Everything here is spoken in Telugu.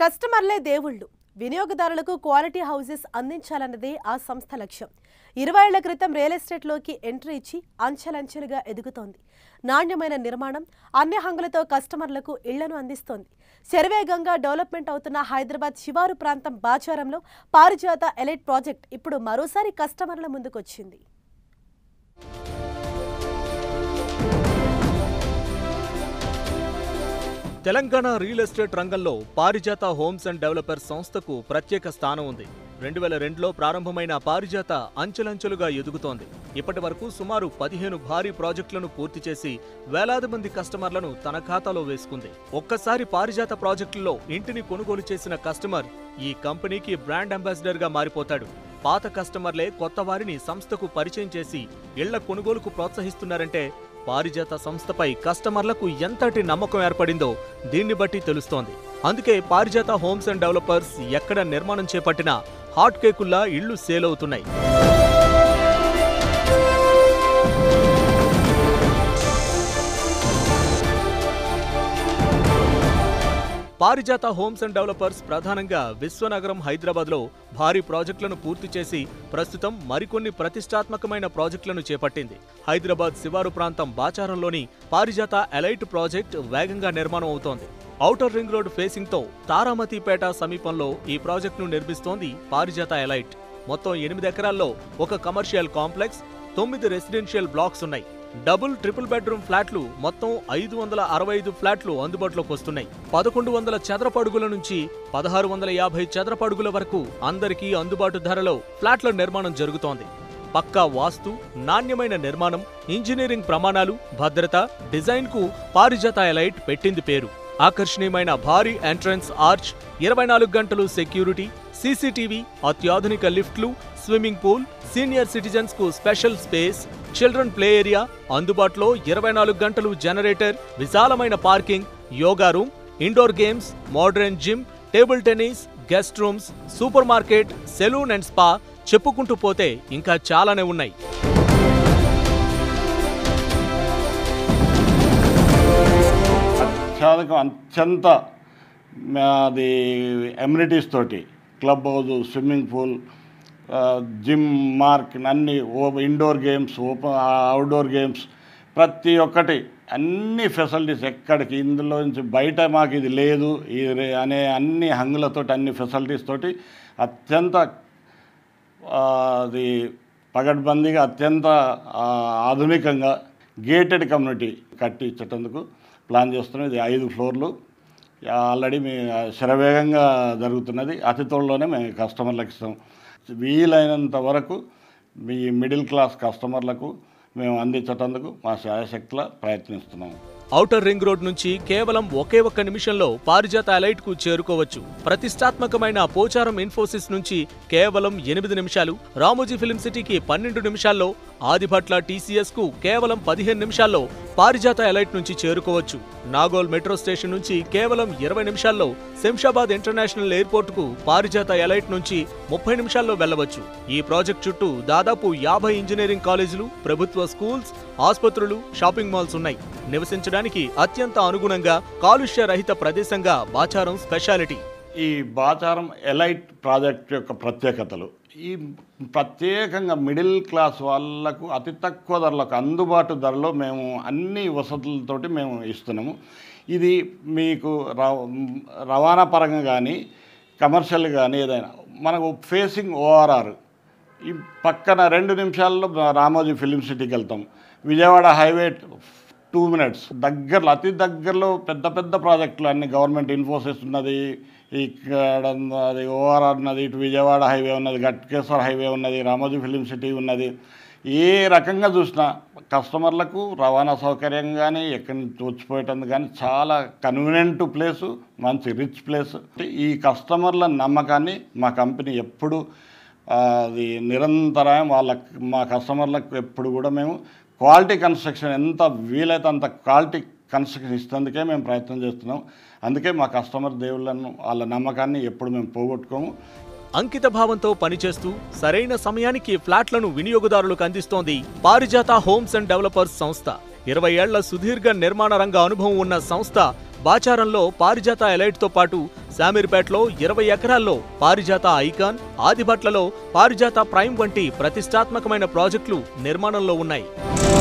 కస్టమర్లే దేవుళ్ళు వినియోగదారులకు క్వాలిటీ హౌసెస్ అందించాలన్నదే ఆ సంస్థ లక్ష్యం ఇరవై ఏళ్ల క్రితం రియల్ ఎస్టేట్లోకి ఎంట్రీ ఇచ్చి అంచెలంచెలుగా ఎదుగుతోంది నాణ్యమైన నిర్మాణం అన్ని హంగులతో కస్టమర్లకు ఇళ్లను అందిస్తోంది శరవేగంగా డెవలప్మెంట్ అవుతున్న హైదరాబాద్ శివారు ప్రాంతం బాచారంలో పారిజాత ఎలైట్ ప్రాజెక్ట్ ఇప్పుడు మరోసారి కస్టమర్ల ముందుకొచ్చింది తెలంగాణ రియల్ ఎస్టేట్ రంగంలో పారిజాత హోమ్స్ అండ్ డెవలపర్ సంస్థకు ప్రత్యేక స్థానం ఉంది రెండు వేల రెండులో ప్రారంభమైన పారిజాత అంచెలంచెలుగా ఎదుగుతోంది ఇప్పటి వరకు సుమారు పదిహేను భారీ ప్రాజెక్టులను పూర్తి చేసి వేలాది మంది కస్టమర్లను తన ఖాతాలో వేసుకుంది ఒక్కసారి పారిజాత ప్రాజెక్టుల్లో ఇంటిని కొనుగోలు చేసిన కస్టమర్ ఈ కంపెనీకి బ్రాండ్ అంబాసిడర్ గా మారిపోతాడు పాత కస్టమర్లే కొత్త వారిని సంస్థకు పరిచయం చేసి ఇళ్ల కొనుగోలుకు ప్రోత్సహిస్తున్నారంటే పారిజాత సంస్థపై కస్టమర్లకు ఎంతటి నమ్మకం ఏర్పడిందో దీన్ని బట్టి తెలుస్తోంది అందుకే పారిజాత హోమ్స్ అండ్ డెవలపర్స్ ఎక్కడ నిర్మాణం చేపట్టినా హాట్ కేకుల్లా ఇళ్లు సేల్ అవుతున్నాయి పారిజాత హోమ్స్ అండ్ డెవలపర్స్ ప్రధానంగా విశ్వనగరం హైదరాబాద్లో భారీ ప్రాజెక్టులను పూర్తి చేసి ప్రస్తుతం మరికొన్ని ప్రతిష్టాత్మకమైన ప్రాజెక్టులను చేపట్టింది హైదరాబాద్ శివారు ప్రాంతం బాచారంలోని పారిజాత ఎలైట్ ప్రాజెక్ట్ వేగంగా నిర్మాణం అవుతోంది ఔటర్ రింగ్ రోడ్ ఫేసింగ్ తో తారామతిపేట సమీపంలో ఈ ప్రాజెక్టును నిర్మిస్తోంది పారిజాత ఎలైట్ మొత్తం ఎనిమిది ఎకరాల్లో ఒక కమర్షియల్ కాంప్లెక్స్ తొమ్మిది రెసిడెన్షియల్ బ్లాక్స్ ఉన్నాయి డబుల్ ట్రిపుల్ బెడ్రూమ్ ఫ్లాట్లు మొత్తం ఐదు వందల అరవై ఐదు ఫ్లాట్లు అందుబాటులోకి వస్తున్నాయి పదకొండు వందల చదరపడుగుల నుంచి పదహారు వందల యాభై చదరపడుగుల వరకు అందరికీ అందుబాటు ధరలో ఫ్లాట్ల నిర్మాణం జరుగుతోంది పక్కా వాస్తు నాణ్యమైన నిర్మాణం ఇంజనీరింగ్ ప్రమాణాలు భద్రత డిజైన్ కు పారిజాత ఎలైట్ పెట్టింది పేరు ఆకర్షణీయమైన భారీ ఎంట్రన్స్ ఆర్చ్ ఇరవై నాలుగు గంటలు సెక్యూరిటీ సీసీటీవీ అత్యాధునిక లిఫ్ట్లు స్విమ్మింగ్ పూల్ సీనియర్ సిటిజన్స్ కు special space children play area అందుబాటులో ఇరవై నాలుగు గంటలు జనరేటర్ విశాలమైన parking yoga room indoor games modern gym table tennis guest rooms super market salon and spa చెప్పుకుంటూ పోతే ఇంకా చాలానే ఉన్నాయి అత్యాధునికం అత్యంత అది ఎమ్యూనిటీస్ తోటి క్లబ్ హౌస్ స్విమ్మింగ్ పూల్ ఆ, జిమ్ మార్క్ అన్ని ఓ indoor games open outdoor games ప్రతి ఒక్కటి అన్ని ఫెసిలిటీస్ ఎక్కడికి ఇందులో నుంచి బయట మాకు ఇది లేదు ఇది రే- అనే అన్ని హంగులతోటి అన్ని ఫెసిలిటీస్ తోటి అత్యంత ఆ, అది పగడ్బందీగా అత్యంత ఆ, ఆధునికంగా గేటెడ్ కమ్యూనిటీ కట్టి ఇచ్చేటందుకు ప్లాన్ చేస్తున్నాం ఇది ఐదు ఫ్లోర్లు ఆల్రెడీ మీ శరవేగంగా జరుగుతున్నది అతి త్వరలోనే మేము కస్టమర్లకు ఇస్తాం వీలైనంత వరకు మీ మిడిల్ క్లాస్ కస్టమర్లకు మేము అందించేటందుకు మా శాయశక్తిలో ప్రయత్నిస్తున్నాము ఔటర్ రింగ్ రోడ్ నుంచి కేవలం ఒకే ఒక్క నిమిషంలో పారిజాత అలైట్ కు చేరుకోవచ్చు ప్రతిష్టాత్మకమైన పోచారం ఇన్ఫోసిస్ నుంచి కేవలం ఎనిమిది నిమిషాలు రామోజీ ఫిల్మ్ సిటీకి పన్నెండు నిమిషాల్లో ఆదిభట్ల టీసీఎస్ కు కేవలం పదిహేను నిమిషాల్లో పారిజాత ఎలైట్ నుంచి చేరుకోవచ్చు నాగోల్ మెట్రో స్టేషన్ నుంచి కేవలం ఇరవై నిమిషాల్లో శంషాబాద్ ఇంటర్నేషనల్ ఎయిర్పోర్ట్ కు పారిజాత ఎలైట్ నుంచి ముప్పై నిమిషాల్లో వెళ్లవచ్చు ఈ ప్రాజెక్ట్ చుట్టూ దాదాపు యాభై ఇంజనీరింగ్ కాలేజీలు ప్రభుత్వ స్కూల్స్ ఆసుపత్రులు షాపింగ్ మాల్స్ ఉన్నాయి నివసించడానికి అత్యంత అనుగుణంగా కాలుష్య రహిత ప్రదేశంగా బాచారం స్పెషాలిటీ ఈ బాచారం ఎలైట్ ప్రాజెక్ట్ యొక్క ప్రత్యేకతలు ఈ ప్రత్యేకంగా మిడిల్ క్లాస్ వాళ్ళకు అతి తక్కువ ధరలకు అందుబాటు ధరలో మేము అన్ని వసతులతోటి మేము ఇస్తున్నాము ఇది మీకు రవ- రవాణా పరంగా కానీ కమర్షియల్ కానీ ఏదైనా మనకు ఫేసింగ్ ఓఆర్ఆర్ ఈ పక్కన రెండు నిమిషాల్లో రామోజీ ఫిలిం సిటీకి వెళ్తాం విజయవాడ హైవే టూ మినిట్స్ దగ్గరలో అతి దగ్గరలో పెద్ద పెద్ద ప్రాజెక్టులు అన్ని గవర్నమెంట్ ఇన్ఫోసిస్ ఉన్నది ఇక్కడ అది ఓఆర్ఆర్ ఉన్నది ఇటు విజయవాడ హైవే ఉన్నది గట్కేశ్వర్ హైవే ఉన్నది రామోజీ ఫిలిం సిటీ ఉన్నది ఏ రకంగా చూసినా కస్టమర్లకు రవాణా సౌకర్యం కానీ ఎక్కడి నుంచి వచ్చిపోయేటందుకు కానీ చాలా కన్వీనియంట్ ప్లేసు మంచి రిచ్ ప్లేస్ ఈ కస్టమర్ల నమ్మకాన్ని మా కంపెనీ ఎప్పుడు ఆ, అది నిరంతరాయం వాళ్ళ మా కస్టమర్లకు ఎప్పుడు కూడా మేము క్వాలిటీ కన్స్ట్రక్షన్ ఎంత వీలైతే అంత క్వాలిటీ కన్స్ట్రక్షన్ ఇస్తేందుకే మేము ప్రయత్నం చేస్తున్నాం అందుకే మా కస్టమర్ దేవుళ్ళను వాళ్ళ నమ్మకాన్ని ఎప్పుడు మేము పోగొట్టుకోము అంకిత భావంతో పనిచేస్తూ సరైన సమయానికి ఫ్లాట్లను వినియోగదారులకు అందిస్తోంది పారిజాత హోమ్స్ అండ్ డెవలపర్స్ సంస్థ ఇరవై ఏళ్ల సుదీర్ఘ నిర్మాణ రంగ అనుభవం ఉన్న సంస్థ బాచారంలో పారిజాత ఎలైట్తో పాటు శామీర్పేటలో ఇరవై ఎకరాల్లో పారిజాత ఐకాన్ ఆదిబట్లలో పారిజాత ప్రైమ్ వంటి ప్రతిష్టాత్మకమైన ప్రాజెక్టులు నిర్మాణంలో ఉన్నాయి